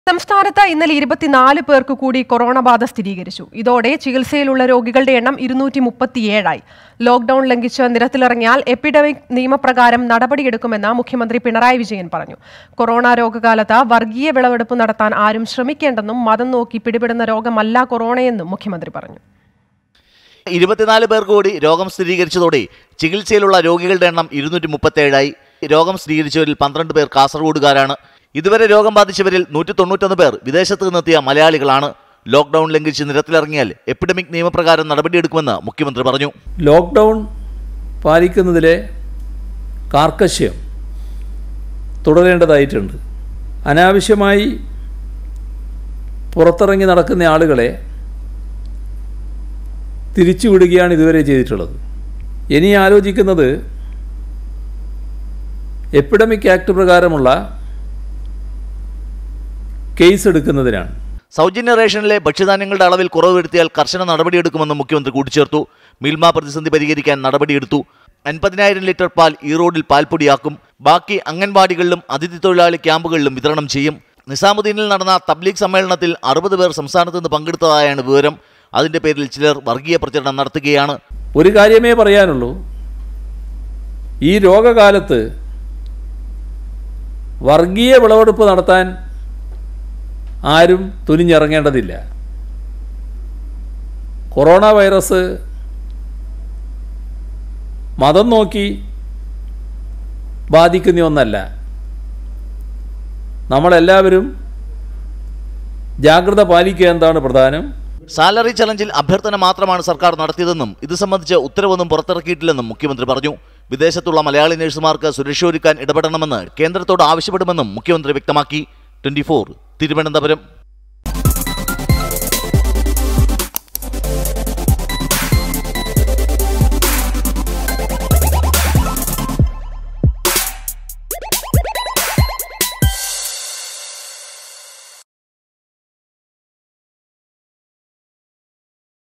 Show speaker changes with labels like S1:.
S1: സംസ്ഥാനത്ത് ഇന്നലെ ഇരുപത്തിനാല് പേർക്ക് കൂടി കൊറോണ ബാധ സ്ഥിരീകരിച്ചു ഇതോടെ ചികിത്സയിലുള്ള രോഗികളുടെ എണ്ണം ഇരുന്നൂറ്റി മുപ്പത്തിയേഴായി ലോക്ഡൌൺ ലംഘിച്ച് നിരത്തിലിറങ്ങിയാൽ എപ്പിഡമിക് നിയമപ്രകാരം നടപടിയെടുക്കുമെന്ന് മുഖ്യമന്ത്രി പിണറായി വിജയൻ പറഞ്ഞു കൊറോണ രോഗകാലത്ത് വർഗീയ വിളവെടുപ്പ് നടത്താൻ ആരും ശ്രമിക്കേണ്ടെന്നും മതം നോക്കി പിടിപെടുന്ന രോഗമല്ല കൊറോണയെന്നും മുഖ്യമന്ത്രി പറഞ്ഞു
S2: ഇരുപത്തിനാല് പേർക്ക് കൂടി രോഗം സ്ഥിരീകരിച്ചതോടെ ചികിത്സയിലുള്ള രോഗികളുടെ എണ്ണം ഇരുന്നൂറ്റി മുപ്പത്തേഴായി രോഗം സ്ഥിരീകരിച്ചവരിൽ പന്ത്രണ്ട് പേർ കാസർഗോഡുകാരാണ് ഇതുവരെ രോഗം ബാധിച്ചവരിൽ നൂറ്റി തൊണ്ണൂറ്റൊന്ന് പേർ വിദേശത്ത് നിന്നെത്തിയ മലയാളികളാണ് ലോക്ഡൌൺ ലംഘിച്ച് നിരത്തിലിറങ്ങിയാൽ എപ്പിഡമിക് നിയമപ്രകാരം നടപടിയെടുക്കുമെന്ന് മുഖ്യമന്ത്രി പറഞ്ഞു
S3: ലോക്ക്ഡൗൺ പാലിക്കുന്നതിലെ കാർക്കശ്യം തുടരേണ്ടതായിട്ടുണ്ട് അനാവശ്യമായി പുറത്തിറങ്ങി നടക്കുന്ന ആളുകളെ തിരിച്ചുവിടുകയാണ് ഇതുവരെ ചെയ്തിട്ടുള്ളത് ഇനി ആലോചിക്കുന്നത് എപ്പിഡമിക് ആക്ട് പ്രകാരമുള്ള കേസ് എടുക്കുന്നതിനാണ്
S2: സൗജന്യ റേഷനിലെ ഭക്ഷ്യധാന്യങ്ങളുടെ അളവിൽ കുറവ് വരുത്തിയാൽ കർശന നടപടിയെടുക്കുമെന്ന് മുഖ്യമന്ത്രി കൂട്ടിച്ചേർത്തു മിൽമ പ്രതിസന്ധി പരിഹരിക്കാൻ നടപടിയെടുത്തു അൻപതിനായിരം ലിറ്റർ പാൽ ഈറോഡിൽ പാൽപ്പൊടിയാക്കും ബാക്കി അംഗൻവാടികളിലും അതിഥി തൊഴിലാളി ക്യാമ്പുകളിലും വിതരണം ചെയ്യും നിസാമുദ്ദീനിൽ നടന്ന തബ്ലീഗ് സമ്മേളനത്തിൽ അറുപത് പേർ സംസ്ഥാനത്ത് നിന്ന് പങ്കെടുത്തതായാണ് വിവരം അതിന്റെ പേരിൽ ചിലർ വർഗീയ പ്രചരണം നടത്തുകയാണ്
S3: ഒരു കാര്യമേ പറയാനുള്ളൂ ഈ രോഗകാലത്ത് വർഗീയ വിളവെടുപ്പ് നടത്താൻ ആരും തുനിഞ്ഞിറങ്ങേണ്ടതില്ല കൊറോണ വൈറസ് മതം നോക്കി ബാധിക്കുന്ന ഒന്നല്ല നമ്മളെല്ലാവരും ജാഗ്രത പാലിക്കുക എന്താണ് പ്രധാനം
S2: സാലറി ചലഞ്ചിൽ അഭ്യർത്ഥന മാത്രമാണ് സർക്കാർ നടത്തിയതെന്നും ഇത് സംബന്ധിച്ച് ഉത്തരവൊന്നും പുറത്തിറക്കിയിട്ടില്ലെന്നും മുഖ്യമന്ത്രി പറഞ്ഞു വിദേശത്തുള്ള മലയാളി നഴ്സുമാർക്ക് സുരക്ഷ ഒരുക്കാൻ ഇടപെടണമെന്ന് കേന്ദ്രത്തോട് ആവശ്യപ്പെടുമെന്നും മുഖ്യമന്ത്രി വ്യക്തമാക്കി ട്വന്റി തിരുവനന്തപുരം